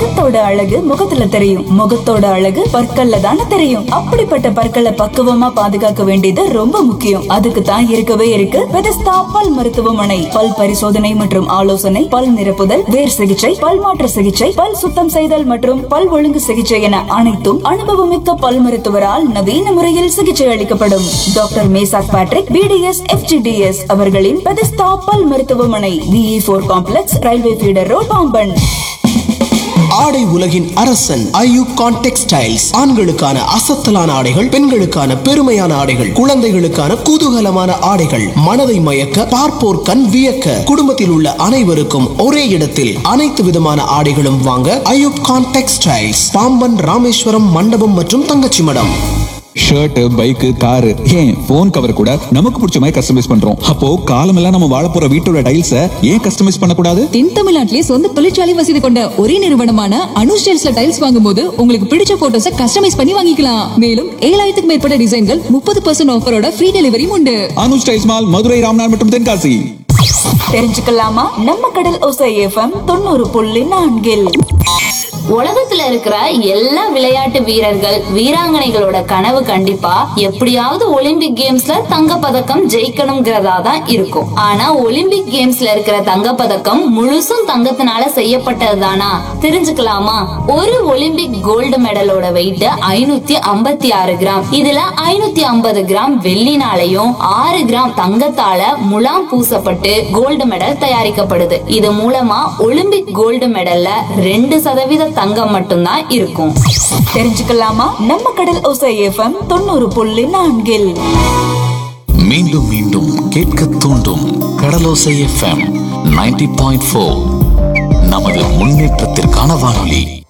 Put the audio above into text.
நகத்தோட அழகு முகத்துல தெரியும் முகத்தோட அழகு பற்கள்ல தானே தெரியும் அப்படிப்பட்ட பற்களை பக்குவமா பாதுகாக்க வேண்டியது ரொம்ப முக்கியம் அதுக்கு தான் இருக்கவே இருக்கு பெதஸ்தா பல் மருத்துவமனை பல் பரிசோதனை மற்றும் ஆலோசனை பல் நிரப்புதல் வேர் சிகிச்சை பல் மாற்று சிகிச்சை பல் சுத்தம் செய்தல் மற்றும் பல் ஒழுங்கு சிகிச்சை என அனைத்தும் அனுபவமிக்க பல் மருத்துவரால் நவீன முறையில் சிகிச்சை அளிக்கப்படும் doctor Meshach Patrick BDS FGDS அவர்களின் பெதஸ்தா பல் மருத்துவமனை விஇ போர் complex railway feeder road Pamban ஆடை உலகின் அரசன் ஐயூப் கான் டெக்ஸ்டைல்ஸ் ஆண்களுக்கான அசத்தலான ஆடைகள் பெண்களுக்கான பெருமையான ஆடைகள் குழந்தைகளுக்கான குதூகலமான ஆடைகள் மனதை மயக்க பார்ப்போர் கண் வியக்க குடும்பத்தில் உள்ள அனைவருக்கும் ஒரே இடத்தில் அனைத்து விதமான ஆடைகளும் வாங்க ஐயூப் கான் டெக்ஸ்டைல்ஸ் பாம்பன் ராமேஸ்வரம் மண்டபம் மற்றும் Thangachimadam shirt bike car ஏன் போன் கவர் கூட நமக்கு பிடிச்ச மாதிரி கஸ்டமைஸ் பண்றோம் அப்போ காலமெல்லாம் நம்ம வாழ போற வீட்டோட டைல்ஸ ஏன் கஸ்டமைஸ் பண்ணக்கூடாது தென் தமிழ்நாட்டிலே சொந்த தொழிற்சாலை வசதி கொண்ட ஒரே நிறுவனமான அனு ஸ்டைல்ஸ்ல டைல்ஸ் வாங்கும்போது உங்களுக்கு பிடிச்ச போட்டோஸ கஸ்டமைஸ் பண்ணி வாங்கிக்கலாம் மேலும் ஏழாயிரத்துக்கு மேற்பட்ட டிசைன்கள் முப்பது பர்சன்ட் ஆஃபரோட ஃப்ரீ டெலிவரியும் உண்டு அனு ஸ்டைல்ஸ் மால் மதுரை ராம்நாத் மற்றும் தென்காசி தெரிஞ்சுக்கலாமா நம்ம கடல் ஓசை எஃப்எம் தொண்ணூறு புள்ளி நான்கில் உலகத்துல இருக்கிற எல்லா விளையாட்டு வீரர்கள் வீராங்கனைகளோட கனவு கண்டிப்பா எப்படியாவது ஒலிம்பிக் கேம்ஸ்ல தங்க பதக்கம் ஜெயிக்கணுங்கிறதா தான் இருக்கும் ஆனா ஒலிம்பிக் கேம்ஸ்ல இருக்கிற தங்க பதக்கம் முழுசும் தங்கத்தினால செய்யப்பட்டது தானா தெரிஞ்சுக்கலாமா ஒரு ஒலிம்பிக் கோல்டு மெடலோட வெயிட் ஐநூத்தி ஐம்பத்தி ஆறு கிராம் இதுல ஐநூத்தி ஐம்பது கிராம் வெள்ளினாலையும் ஆறு கிராம் தங்கத்தால முலாம் பூசப்பட்டு கோல்டு மெடல் தயாரிக்கப்படுது இது மூலமா ஒலிம்பிக் கோல்டு மெடல்ல ரெண்டு சதவீத தங்கம் மட்டும்தான் இருக்கும் தெரிஞ்சுக்கலாமா நம்ம கடல் ஓசை எஃப்எம் தொண்ணூறு புள்ளி நான்கில் மீண்டும் மீண்டும் கேட்க தூண்டும் Kadalosai FM ninety point four நமது முன்னேற்றத்திற்கான வானொலி